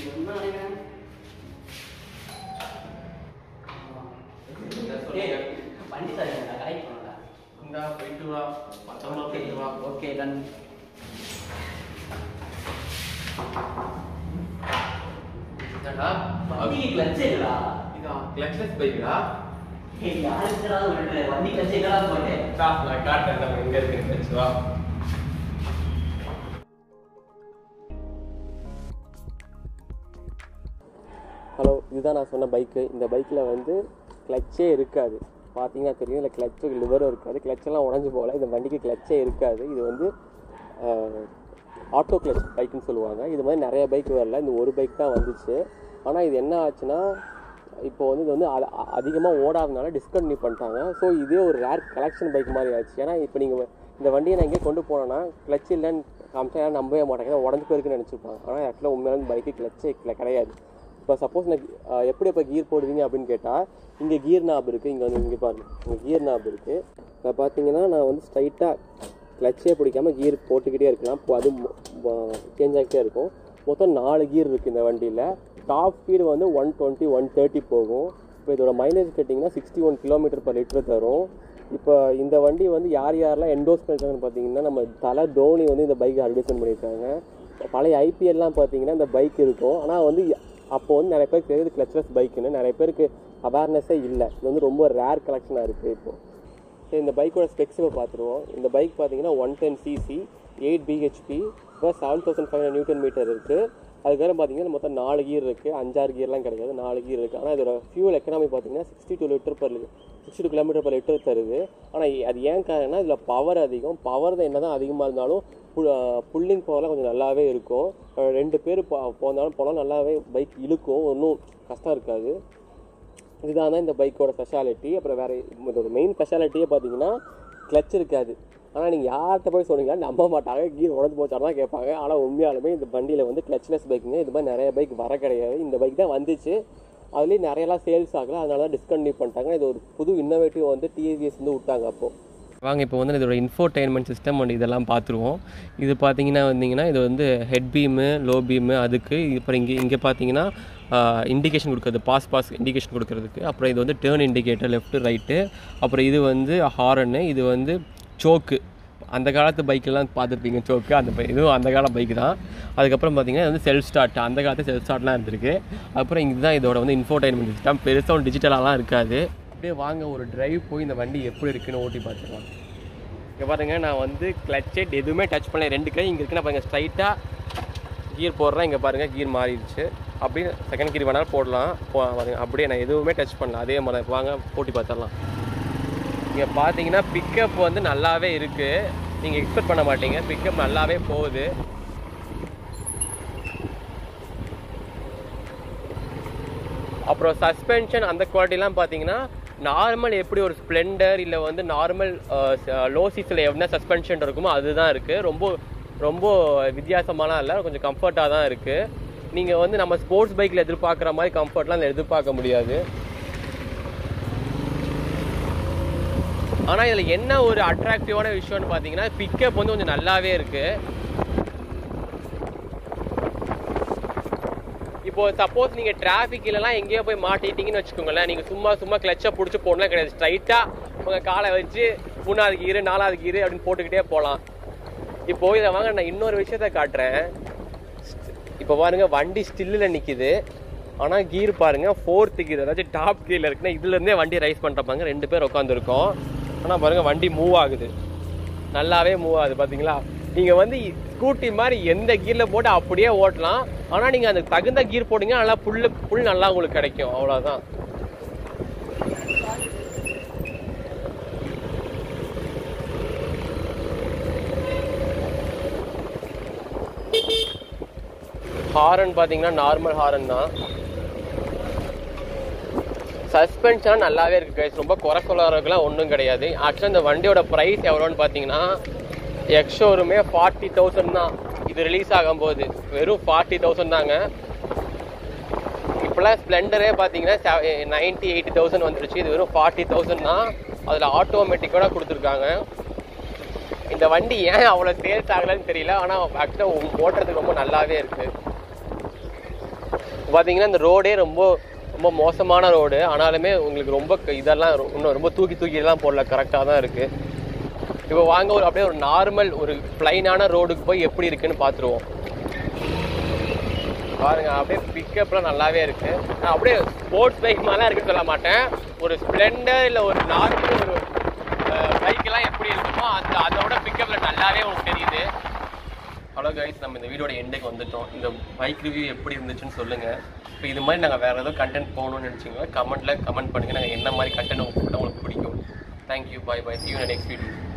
வண்டி sir correct பண்ணல இந்தா போயிட்டு வா பத்திரமா போயிட்டு வா ஓகே டன் என்னடா வண்டி கிளச் இல்லடா இதா கிளச்லெஸ் பைக்டா ஏய் யாருக்குடா விடுற வண்டி கிளச் இல்லடா போட்டேன் டா நான் காட்டுறேன் நம்ம எங்க இருக்கு கிளச் வா ஹலோ இதுதான் நான் சொன்ன பைக்கு இந்த பைக்கில் வந்து கிளச்சே இருக்காது பார்த்தீங்கன்னா தெரியும் இல்லை கிளச்சு லிவரும் இருக்காது கிளச்செல்லாம் உடஞ்சி போகல இந்த வண்டிக்கு கிளச்சே இருக்காது இது வந்து ஆட்டோ கிளச் பைக்குன்னு சொல்லுவாங்க இது மாதிரி நிறைய பைக் வரல இந்த ஒரு பைக் தான் வந்துச்சு ஆனால் இது என்ன ஆச்சுன்னா இப்போ வந்து இது வந்து அதிகமாக ஓடாதனால டிஸ்கண்டினியூ பண்ணிட்டாங்க ஸோ இதே ஒரு ரேர் கலெக்ஷன் பைக் மாதிரி ஆச்சு ஏன்னா இப்போ நீங்கள் இந்த வண்டியை நான் எங்கேயே கொண்டு போனேன்னா கிளச் இல்லைன்னு காமிச்சா யாரும் நம்பவே மாட்டாங்க ஏன்னா உடஞ்சு போயிருக்குன்னு நினச்சிருப்பாங்க ஆனால் ஆக்சுவலாக உண்மையான பைக்கு கிளச்சே கிடையாது இப்போ சப்போஸ் நான் அஹ், எப்படி இப்போ கீர் போடுவீங்க அப்படின்னு கேட்டால் இங்கே கீர் நாப் இருக்குது இங்கே வந்து இங்கே பாருங்க இங்கே கீர் நாப் இருக்குது இப்போ பார்த்தீங்கன்னா நான் வந்து ஸ்ட்ரைட்டாக கிளச்சே பிடிக்காம கீர் போட்டுக்கிட்டே இருக்கலாம் இப்போ அது சேஞ்ச் ஆகிட்டே இருக்கும் மொத்தம் நாலு கீர் இருக்குது இந்த வண்டியில் டாப் ஸ்பீடு வந்து ஒன் டுவெண்ட்டி ஒன் தேர்ட்டி போகும் இப்போ இதோட மைலேஜ் கேட்டிங்கன்னா sixty one kilometre per litre தரும் இப்போ இந்த வண்டி வந்து யார் யாரெல்லாம் என்டோஸ் பண்ணிருக்காங்கன்னு பார்த்தீங்கன்னா நம்ம தலை தோனி வந்து இந்த பைக்கை அட்வைசன் பண்ணியிருக்காங்க பழைய ஐபிஎல்லாம் பார்த்தீங்கன்னா இந்த பைக் இருக்கும் ஆனால் வந்து அப்போ வந்து நிறைய பேருக்கு தெரியுது கிளச்லெஸ் பைக்குன்னு நிறைய பேருக்கு அவேர்னஸே இல்லை இது வந்து ரொம்ப ரேர் கலெக்ஷனாக இருக்குது இப்போ சரி இந்த பைக்கோட ஸ்பெக்ஸ் இப்போ பார்த்துருவோம் இந்த பைக் பார்த்தீங்கன்னா one ten CC eight BHP இப்போ seven thousand five newton metre இருக்குது அதுக்கப்புறம் பார்த்தீங்கன்னா மொத்தம் நாலு கீர் இருக்குது அஞ்சாறு கீர்லாம் கிடையாது நாலு கீர் இருக்குது ஆனால் இதோட ஃபியூல் எக்கனாமி பார்த்தீங்கன்னா sixty two litre per sixty two kilometre per litre தருது ஆனால் அது ஏன் காரணம்னா இதில் பவர் அதிகம் பவர் தான் என்ன தான் அதிகமாக இருந்தாலும் புல்லிங் பவர்லாம் கொஞ்சம் நல்லாவே இருக்கும் அஹ் ரெண்டு பேர் போனாலும் போனாலும் நல்லாவே பைக் இழுக்கும் ஒன்றும் கஷ்டம் இருக்காது இதுதான் தான் இந்த பைக்கோட ஸ்பெஷாலிட்டி அப்புறம் வேறு இதோட மெயின் ஸ்பெஷாலிட்டியே பார்த்தீங்கன்னா கிளச் இருக்காது ஆனால் நீங்கள் யார்கிட்ட போய் சொன்னீங்கன்னா நம்ப மாட்டாங்க கீர் உடஞ்சு போச்சான்னு தான் கேட்பாங்க ஆனால் உண்மையாலுமே இந்த வண்டியில் வந்து கிளச்லெஸ் பைக்குங்க இது மாதிரி நிறைய பைக் வர கிடையாது இந்த பைக் தான் வந்துச்சு அதுலேயும் நிறையலாம் சேல்ஸ் ஆகல அதனால தான் டிஸ்கண்டினியூ பண்ணிட்டாங்க இது ஒரு புது இன்னோவேட்டிவ் வந்து டிவிஎஸ் வந்து விட்டாங்க அப்போது வாங்க இப்போ வந்து இதோட இன்ஃபோடெயின்மெண்ட் சிஸ்டம் அண்ட் இதெல்லாம் பார்த்துருவோம் இது பார்த்தீங்கன்னா வந்தீங்கன்னா இது வந்து ஹெட் பீமு லோ பீமு அதுக்கு அப்புறம் இங்கே இங்கே பார்த்தீங்கன்னா இண்டிகேஷன் கொடுக்குறது பாஸ் பாஸ் இண்டிகேஷன் கொடுக்கறதுக்கு அப்புறம் இது வந்து டேர்ன் இண்டிகேட்டர் லெஃப்ட் ரைட்டு அப்புறம் இது வந்து ஹாரனு இது வந்து சோக்கு அந்த காலத்து பைக்கெல்லாம் பார்த்துருப்பீங்க சோக்கு அந்த பை இதுவும் அந்த கால பைக் தான் அதுக்கப்புறம் பார்த்தீங்கன்னா இது வந்து செல்ஃப் ஸ்டார்ட் அந்த காலத்து செல்ஃப் ஸ்டார்ட்லாம் இருந்திருக்கு அப்புறம் இதுதான் இதோட வந்து இன்ஃபோடைன்மெண்ட் சிஸ்டம் பெருசாக ஒன்று டிஜிட்டலாலாம் இருக்காது அப்படியே வாங்க ஒரு டிரைவ் போய் இந்த வண்டி எப்படி இருக்குன்னு ஓட்டி பார்த்துக்கலாம் இங்கே பாருங்க நான் வந்து கிளச்செட் எதுவுமே டச் பண்ணல ரெண்டு கை இங்கே இருக்குன்னா பாருங்க ஸ்ட்ரைட்டாக கீர் போடுறேன் இங்கே பாருங்கள் கீர் மாறிடுச்சு அப்படியே செகண்ட் கீர் வேணாலும் போடலாம் போ பாருங்க அப்படியே நான் எதுவுமே டச் பண்ணல அதே மாதிரி தான். வாங்க போட்டி பார்த்துடலாம் இங்கே பார்த்தீங்கன்னா பிக்கப் வந்து நல்லாவே இருக்குது நீங்கள் எக்ஸ்பெக்ட் பண்ண மாட்டீங்க பிக்கப் நல்லாவே போகுது அப்புறம் சஸ்பென்ஷன் அந்த குவாலிட்டிலாம் பார்த்தீங்கன்னா நார்மல் எப்படி ஒரு ஸ்ப்ளெண்டர் இல்லை வந்து நார்மல் லோ சீஸில் என்ன சஸ்பென்ஷன் இருக்குமோ அதுதான் இருக்குது ரொம்ப ரொம்ப வித்தியாசமாலாம் இல்லை கொஞ்சம் கம்ஃபர்ட்டாக தான் இருக்குது நீங்கள் வந்து நம்ம ஸ்போர்ட்ஸ் பைக்கில் எதிர்பார்க்குற மாதிரி கம்ஃபர்ட்லாம் இதில் எதிர்பார்க்க முடியாது ஆனால் இதில் என்ன ஒரு அட்ராக்டிவான விஷயம்னு பார்த்தீங்கன்னா பிக்கப் வந்து கொஞ்சம் நல்லாவே இருக்குது இப்போ சப்போஸ் நீங்க டிராஃபிக் இல்லலாம் எங்கேயோ போய் மாட்டிட்டீங்கன்னு வச்சுக்கோங்களேன் நீங்க சும்மா சும்மா கிளச்சை பிடிச்சி போடலாம் கிடையாது ஸ்ட்ரைட்டா உங்க காலை வச்சு மூணாவது கீரு நாலாவது கீரு அப்படின்னு போட்டுக்கிட்டே போகலாம் இப்போ இதை வாங்க நான் இன்னொரு விஷயத்த காட்டுறேன் இப்போ பாருங்க வண்டி ஸ்டில்லில் நிக்குது ஆனா கீர் பாருங்க ஃபோர்த்து கீர் அதாச்சும் டாப் கீர்ல இருக்குன்னா இதுல இருந்தே வண்டி ரைஸ் பண்றப்பாங்க ரெண்டு பேர் உட்காந்துருக்கோம் ஆனா பாருங்க வண்டி மூவ் ஆகுது நல்லாவே மூவ் ஆகுது பாத்தீங்களா நீங்க வந்து ஸ்கூட்டி மாதிரி எந்த கீர்ல போட்டு அப்படியே ஓட்டலாம் ஆனா நீங்க அந்த தகுந்த கீர் போட்டீங்க நல்லா புல்லு புல் நல்லா உங்களுக்கு கிடைக்கும் அவ்வளவுதான் ஹாரன் பாத்தீங்கன்னா நார்மல் ஹாரன் தான் சஸ்பென்ஷன் நல்லாவே இருக்கு கைஸ் ரொம்ப குறை சொல்றதுக்குலாம் ஒன்றும் கிடையாது ஆக்சுவலாக இந்த வண்டியோட ப்ரைஸ் எவ்வளோன்னு பார்த்தீங்கன்னா எக்ஷோருமே ஃபார்ட்டி தௌசண்ட் தான் இது ரிலீஸ் ஆகும்போது வெறும் ஃபார்ட்டி தௌசண்ட் தாங்க இப்போலாம் ஸ்ப்ளெண்டரே பார்த்தீங்கன்னா நைன்ட்டி எயிட்டி தௌசண்ட் வந்துருச்சு இது வெறும் ஃபார்ட்டி தௌசண்ட் தான் அதில் ஆட்டோமேட்டிக்கோட கொடுத்துருக்காங்க இந்த வண்டி ஏன் அவ்வளோ சேல்ஸ் ஆகலைன்னு தெரியல ஆனால் ஆக்சுவலாக ஓட்டுறதுக்கு ரொம்ப நல்லாவே இருக்குது பார்த்தீங்கன்னா இந்த ரோடே ரொம்ப ரொம்ப மோசமான ரோடு ஆனாலுமே உங்களுக்கு ரொம்ப க- இதெல்லாம் ரொ- இன்னும் ரொம்ப தூக்கி தூக்கிலாம் போடல கரெக்டாக தான் இருக்குது இப்போ வாங்க ஒரு அப்படியே ஒரு நார்மல் ஒரு பிளைனான ரோடுக்கு போய் எப்படி இருக்குன்னு பார்த்துருவோம் பாருங்க அப்படியே பிக்கப்லாம் நல்லாவே இருக்கு நான் அப்படியே ஸ்போர்ட்ஸ் பைக் மாதிரிலாம் இருக்குன்னு சொல்ல மாட்டேன் ஒரு ஸ்ப்ளெண்டர் இல்லை ஒரு நார்மல் ஒரு பைக்கெல்லாம் எப்படி இருக்குமோ அந்த அதோட பிக்கப்பில் நல்லாவே உங்களுக்கு தெரியுது ஹலோ கைஸ் நம்ம இந்த வீடியோட எண்டுக்கு வந்துட்டோம் இந்த பைக் ரிவ்யூ எப்படி இருந்துச்சுன்னு சொல்லுங்கள் இப்போ இது மாதிரி நாங்கள் வேறு ஏதோ கண்டென்ட் போகணும்னு நினச்சிங்க கமெண்ட்டில் கமெண்ட் பண்ணுங்கள் நாங்கள் என்ன மாதிரி கண்டென்ட் உங்களுக்கு உங்களுக்கு பிடிக்கும் thank you bye bye see you in the next video